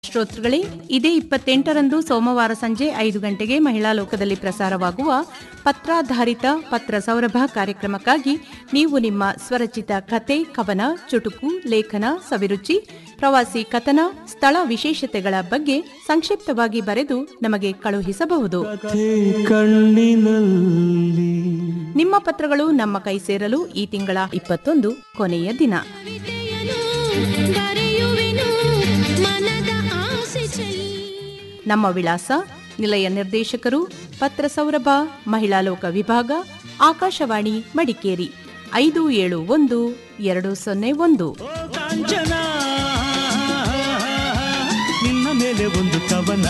ಶ್ರೋತೃಗಳೇ ಇದೇ ಇಪ್ಪತ್ತೆಂಟರಂದು ಸೋಮವಾರ ಸಂಜೆ ಐದು ಗಂಟೆಗೆ ಮಹಿಳಾ ಲೋಕದಲ್ಲಿ ಪ್ರಸಾರವಾಗುವ ಪತ್ರಾಧಾರಿತ ಪತ್ರ ಸೌರಭ ಕಾರ್ಯಕ್ರಮಕ್ಕಾಗಿ ನೀವು ನಿಮ್ಮ ಸ್ವರಚಿತ ಕತೆ ಕವನ ಚುಟುಕು ಲೇಖನ ಸವಿರುಚಿ ಪ್ರವಾಸಿ ಕಥನ ಸ್ಥಳ ವಿಶೇಷತೆಗಳ ಬಗ್ಗೆ ಸಂಕ್ಷಿಪ್ತವಾಗಿ ಬರೆದು ನಮಗೆ ಕಳುಹಿಸಬಹುದು ಕಥೆ ಕಣ್ಣಿನಲ್ಲಿ ನಿಮ್ಮ ಪತ್ರಗಳು ನಮ್ಮ ಕೈ ಸೇರಲು ಈ ತಿಂಗಳ ಇಪ್ಪತ್ತೊಂದು ಕೊನೆಯ ದಿನ ಕವಿತೆಯನು ಬರೆಯುವೆನು ಮನದ ಆಸೆ ಚೆಲ್ಲಿ ನಮ್ಮ ವಿಳಾಸ ನಿಲಯ ನಿರ್ದೇಶಕರು ಪತ್ರ ಸೌರಭ ಮಹಿಳಾ ಲೋಕ ವಿಭಾಗ ಆಕಾಶವಾಣಿ ಮಡಿಕೇರಿ ಐದು ಏಳು ಒಂದು ಎರಡು ಸೊನ್ನೆ ಒಂದು ಓ ಕಾಂಚನ ನಿನ್ನ ಮೇಲೆ ಒಂದು ಕವನ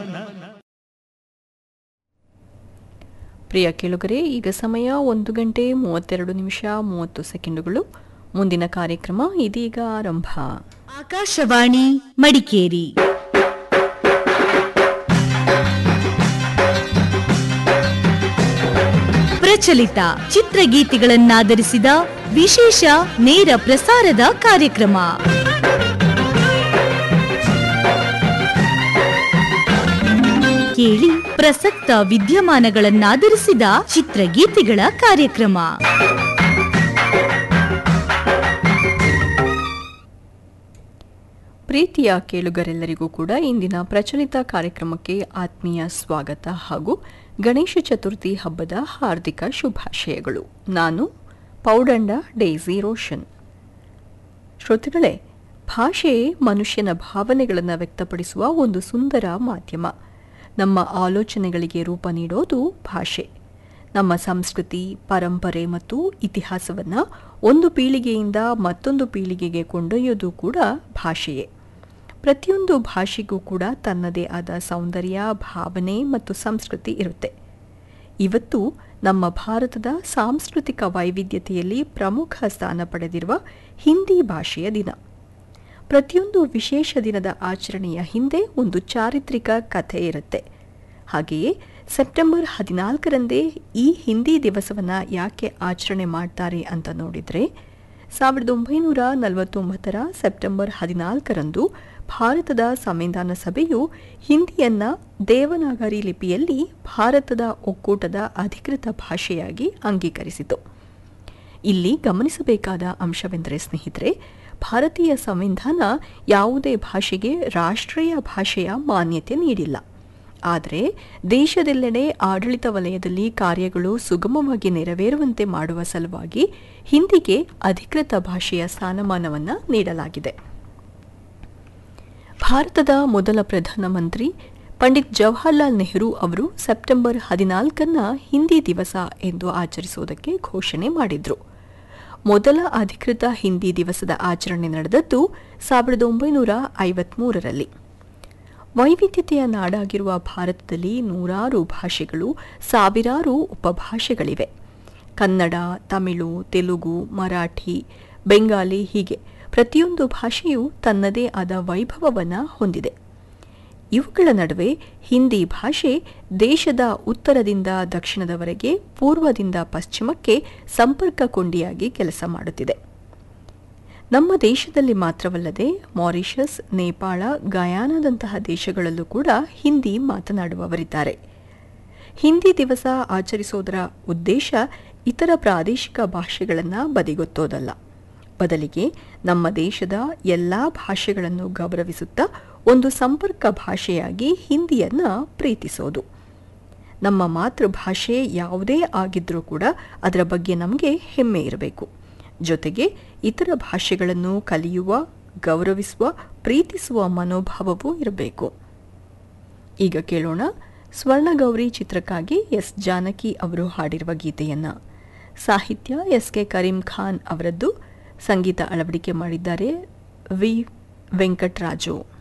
ಪ್ರಿಯ ಕೇಳುಗರೆ ಈಗ ಸಮಯ ಒಂದು ಗಂಟೆ ಮೂವತ್ತೆರಡು ನಿಮಿಷ ಮೂವತ್ತು ಸೆಕೆಂಡುಗಳು ಮುಂದಿನ ಕಾರ್ಯಕ್ರಮ ಇದೀಗ ಆರಂಭ ಆಕಾಶವಾಣಿ ಮಡಿಕೇರಿ ಪ್ರಚಲಿತ ಚಿತ್ರಗೀತೆಗಳನ್ನಾಧರಿಸಿದ ವಿಶೇಷ ನೇರ ಪ್ರಸಾರದ ಕಾರ್ಯಕ್ರಮ ಕೇಳಿ ಪ್ರಸಕ್ತ ವಿದ್ಯಮಾನಗಳನ್ನಾಧರಿಸಿದ ಚಿತ್ರಗೀತೆಗಳ ಕಾರ್ಯಕ್ರಮ ಪ್ರೀತಿಯ ಕೇಳುಗರೆಲ್ಲರಿಗೂ ಕೂಡ ಇಂದಿನ ಪ್ರಚಲಿತ ಕಾರ್ಯಕ್ರಮಕ್ಕೆ ಆತ್ಮೀಯ ಸ್ವಾಗತ ಹಾಗೂ ಗಣೇಶ ಚತುರ್ಥಿ ಹಬ್ಬದ ಹಾರ್ದಿಕ ಶುಭಾಶಯಗಳು ನಾನು ಪೌಡಂಡ ಡೇಸಿ ರೋಷನ್ ಶ್ರೋತೃಗಳೇ ಭಾಷೆ ಮನುಷ್ಯನ ಭಾವನೆಗಳನ್ನು ವ್ಯಕ್ತಪಡಿಸುವ ಒಂದು ಸುಂದರ ಮಾಧ್ಯಮ ನಮ್ಮ ಆಲೋಚನೆಗಳಿಗೆ ರೂಪ ನೀಡೋದು ಭಾಷೆ ನಮ್ಮ ಸಂಸ್ಕೃತಿ ಪರಂಪರೆ ಮತ್ತು ಇತಿಹಾಸವನ್ನು ಒಂದು ಪೀಳಿಗೆಯಿಂದ ಮತ್ತೊಂದು ಪೀಳಿಗೆಗೆ ಕೊಂಡೊಯ್ಯೋದು ಕೂಡ ಭಾಷೆಯೇ ಪ್ರತಿಯೊಂದು ಭಾಷೆಗೂ ಕೂಡ ತನ್ನದೇ ಆದ ಸೌಂದರ್ಯ ಭಾವನೆ ಮತ್ತು ಸಂಸ್ಕೃತಿ ಇರುತ್ತೆ ಇವತ್ತು ನಮ್ಮ ಭಾರತದ ಸಾಂಸ್ಕೃತಿಕ ವೈವಿಧ್ಯತೆಯಲ್ಲಿ ಪ್ರಮುಖ ಸ್ಥಾನ ಪಡೆದಿರುವ ಹಿಂದಿ ಭಾಷೆಯ ದಿನ ಪ್ರತಿಯೊಂದು ವಿಶೇಷ ದಿನದ ಆಚರಣೆಯ ಹಿಂದೆ ಒಂದು ಚಾರಿತ್ರಿಕ ಕಥೆ ಇರುತ್ತೆ ಹಾಗೆಯೇ ಸೆಪ್ಟೆಂಬರ್ ಹದಿನಾಲ್ಕರಂದೇ ಈ ಹಿಂದಿ ದಿವಸವನ್ನು ಯಾಕೆ ಆಚರಣೆ ಮಾಡ್ತಾರೆ ಅಂತ ನೋಡಿದರೆ ಸಾವಿರದ ಒಂಬೈನೂರ ನಲವತ್ತೊಂಬತ್ತರ ಸೆಪ್ಟೆಂಬರ್ ಹದಿನಾಲ್ಕರಂದು ಭಾರತದ ಸಂವಿಧಾನ ಸಭೆಯು ಹಿಂದಿಯನ್ನ ದೇವನಾಗರಿ ಲಿಪಿಯಲ್ಲಿ ಭಾರತದ ಒಕ್ಕೂಟದ ಅಧಿಕೃತ ಭಾಷೆಯಾಗಿ ಅಂಗೀಕರಿಸಿತು ಇಲ್ಲಿ ಗಮನಿಸಬೇಕಾದ ಅಂಶವೆಂದರೆ ಸ್ನೇಹಿತರೆ ಭಾರತೀಯ ಸಂವಿಧಾನ ಯಾವುದೇ ಭಾಷೆಗೆ ರಾಷ್ಟ್ರೀಯ ಭಾಷೆಯ ಮಾನ್ಯತೆ ನೀಡಿಲ್ಲ ಆದರೆ ದೇಶದೆಲ್ಲೆಡೆ ಆಡಳಿತ ವಲಯದಲ್ಲಿ ಕಾರ್ಯಗಳು ಸುಗಮವಾಗಿ ನೆರವೇರುವಂತೆ ಮಾಡುವ ಸಲುವಾಗಿ ಹಿಂದಿಗೆ ಅಧಿಕೃತ ಭಾಷೆಯ ಸ್ಥಾನಮಾನವನ್ನು ನೀಡಲಾಗಿದೆ ಭಾರತದ ಮೊದಲ ಪ್ರಧಾನಮಂತ್ರಿ ಪಂಡಿತ್ ಜವಾಹರ್ಲಾಲ್ ನೆಹರು ಅವರು ಸೆಪ್ಟೆಂಬರ್ ಹದಿನಾಲ್ಕನ್ನ ಹಿಂದಿ ದಿವಸ ಎಂದು ಆಚರಿಸುವುದಕ್ಕೆ ಘೋಷಣೆ ಮಾಡಿದ್ರು ಮೊದಲ ಅಧಿಕೃತ ಹಿಂದಿ ದಿವಸದ ಆಚರಣೆ ನಡೆದದ್ದು ಸಾವಿರದ ಒಂಬೈನೂರ ಐವತ್ಮೂರರಲ್ಲಿ ವೈವಿಧ್ಯತೆಯ ನಾಡಾಗಿರುವ ಭಾರತದಲ್ಲಿ ನೂರಾರು ಭಾಷೆಗಳು ಸಾವಿರಾರು ಉಪಭಾಷೆಗಳಿವೆ ಕನ್ನಡ ತಮಿಳು ತೆಲುಗು ಮರಾಠಿ ಬೆಂಗಾಲಿ ಹೀಗೆ ಪ್ರತಿಯೊಂದು ಭಾಷೆಯು ತನ್ನದೇ ಆದ ವೈಭವವನ್ನು ಹೊಂದಿದೆ ಇವುಗಳ ನಡುವೆ ಹಿಂದಿ ಭಾಷೆ ದೇಶದ ಉತ್ತರದಿಂದ ದಕ್ಷಿಣದವರೆಗೆ ಪೂರ್ವದಿಂದ ಪಶ್ಚಿಮಕ್ಕೆ ಸಂಪರ್ಕ ಕೊಂಡಿಯಾಗಿ ಕೆಲಸ ಮಾಡುತ್ತಿದೆ ನಮ್ಮ ದೇಶದಲ್ಲಿ ಮಾತ್ರವಲ್ಲದೆ ಮಾರಿಷಸ್ ನೇಪಾಳ ಗಯಾನದಂತಹ ದೇಶಗಳಲ್ಲೂ ಕೂಡ ಹಿಂದಿ ಮಾತನಾಡುವವರಿದ್ದಾರೆ ಹಿಂದಿ ದಿವಸ ಆಚರಿಸೋದರ ಉದ್ದೇಶ ಇತರ ಪ್ರಾದೇಶಿಕ ಭಾಷೆಗಳನ್ನು ಬದಿಗೊತ್ತೋದಲ್ಲ ಬದಲಿಗೆ ನಮ್ಮ ದೇಶದ ಎಲ್ಲ ಭಾಷೆಗಳನ್ನು ಗೌರವಿಸುತ್ತಾ ಒಂದು ಸಂಪರ್ಕ ಭಾಷೆಯಾಗಿ ಹಿಂದಿಯನ್ನು ಪ್ರೀತಿಸೋದು ನಮ್ಮ ಮಾತೃಭಾಷೆ ಯಾವುದೇ ಆಗಿದ್ರೂ ಕೂಡ ಅದರ ಬಗ್ಗೆ ನಮಗೆ ಹೆಮ್ಮೆ ಇರಬೇಕು ಜೊತೆಗೆ ಇತರ ಭಾಷೆಗಳನ್ನು ಕಲಿಯುವ ಗೌರವಿಸುವ ಪ್ರೀತಿಸುವ ಮನೋಭಾವವೂ ಇರಬೇಕು ಈಗ ಕೇಳೋಣ ಸ್ವರ್ಣಗೌರಿ ಚಿತ್ರಕ್ಕಾಗಿ ಎಸ್ ಜಾನಕಿ ಅವರು ಹಾಡಿರುವ ಗೀತೆಯನ್ನ ಸಾಹಿತ್ಯ ಎಸ್ ಕೆ ಕರೀಂ ಖಾನ್ ಅವರದ್ದು ಸಂಗೀತ ಅಳವಡಿಕೆ ಮಾಡಿದ್ದಾರೆ ವಿ ವೆಂಕಟರಾಜು